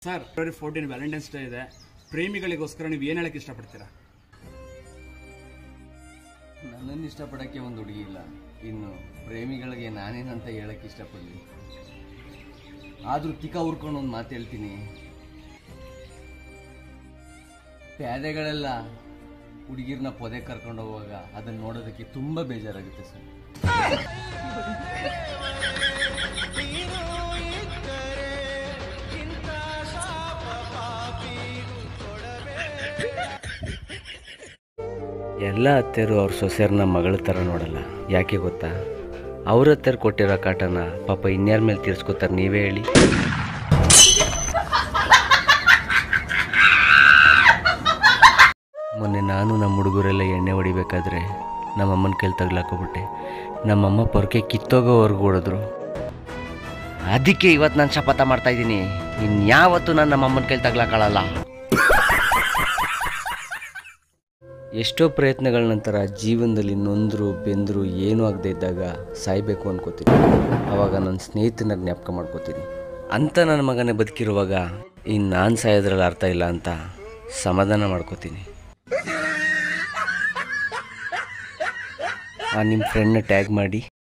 sir February fourteen Valentine's day ಇದೆ ಪ್ರೇಮಿಗಳಿಗೋಸ್ಕರ ನೀವು ಏನು ಹೇಳಕ್ಕೆ ಇಷ್ಟಪಡ್ತೀರಾ ನನ್ನನ್ನು ಇಷ್ಟಪಡೋಕ್ಕೆ ಒಂದು ಹುಡುಗಿ ಇಲ್ಲ ಇನ್ನು ಪ್ರೇಮಿಗಳಿಗೆ ನಾನೇನಂತ ಹೇಳಕ್ಕೆ ಇಷ್ಟಪಡಲಿ ಆದರೂ ತಿಕ್ಕ ಉರ್ಕೊಂಡು ಒಂದು ಮಾತು ಹೇಳ್ತೀನಿ ಪ್ಯಾದೆಗಳೆಲ್ಲ ಹುಡುಗಿರ್ನ ಪೊದೆ ಕರ್ಕೊಂಡು ಹೋಗುವಾಗ ಅದನ್ನು ನೋಡೋದಕ್ಕೆ ತುಂಬ ಬೇಜಾರಾಗುತ್ತೆ ಸರ್ ಎಲ್ಲ ಅತ್ತೆಯರು ಅವ್ರ ಸೊಸೆಯರ್ನ ಮಗಳ ಥರ ನೋಡಲ್ಲ ಯಾಕೆ ಗೊತ್ತಾ ಅವ್ರ ಹತ್ತೆರು ಕೊಟ್ಟಿರೋ ಕಾಟನ ಪಾಪ ಇನ್ಯಾರ ಮೇಲೆ ತೀರ್ಸ್ಕೊತಾರೆ ನೀವೇ ಹೇಳಿ ಮೊನ್ನೆ ನಾನು ನಮ್ಮ ಹುಡುಗರೆಲ್ಲ ಎಣ್ಣೆ ಹೊಡಿಬೇಕಾದ್ರೆ ನಮ್ಮಮ್ಮನ ಕೈಲಿ ತಗ್ಲಾಕೊಬಿಟ್ಟೆ ನಮ್ಮಮ್ಮ ಪೊರಕೆ ಕಿತ್ತೋಗೋವರೆಗೂ ಹೊಡೆದ್ರು ಅದಕ್ಕೆ ಇವತ್ತು ನಾನು ಶಪಥ ಮಾಡ್ತಾ ಇದ್ದೀನಿ ಇನ್ಯಾವತ್ತೂ ನಾನು ನಮ್ಮಮ್ಮನ ಕೈಲಿ ತಗ್ಲಾಕೊಳ್ಳಲ್ಲ ಎಷ್ಟೋ ಪ್ರಯತ್ನಗಳ ನಂತರ ಜೀವನದಲ್ಲಿ ನೊಂದರು ಬೆಂದರು ಏನೂ ಆಗದೆ ಇದ್ದಾಗ ಸಾಯಬೇಕು ಅನ್ಕೋತೀನಿ ಆವಾಗ ನನ್ನ ಸ್ನೇಹಿತನ ಜ್ಞಾಪಕ ಮಾಡ್ಕೋತೀನಿ ಅಂತ ನನ್ನ ಮಗನೇ ಬದುಕಿರುವಾಗ ಇನ್ನು ನಾನು ಸಾಯೋದ್ರಲ್ಲಿ ಅರ್ಥ ಇಲ್ಲ ಅಂತ ಸಮಾಧಾನ ಮಾಡ್ಕೋತೀನಿ ಆ ನಿಮ್ಮ ಫ್ರೆಂಡ್ನ ಟ್ಯಾಗ್ ಮಾಡಿ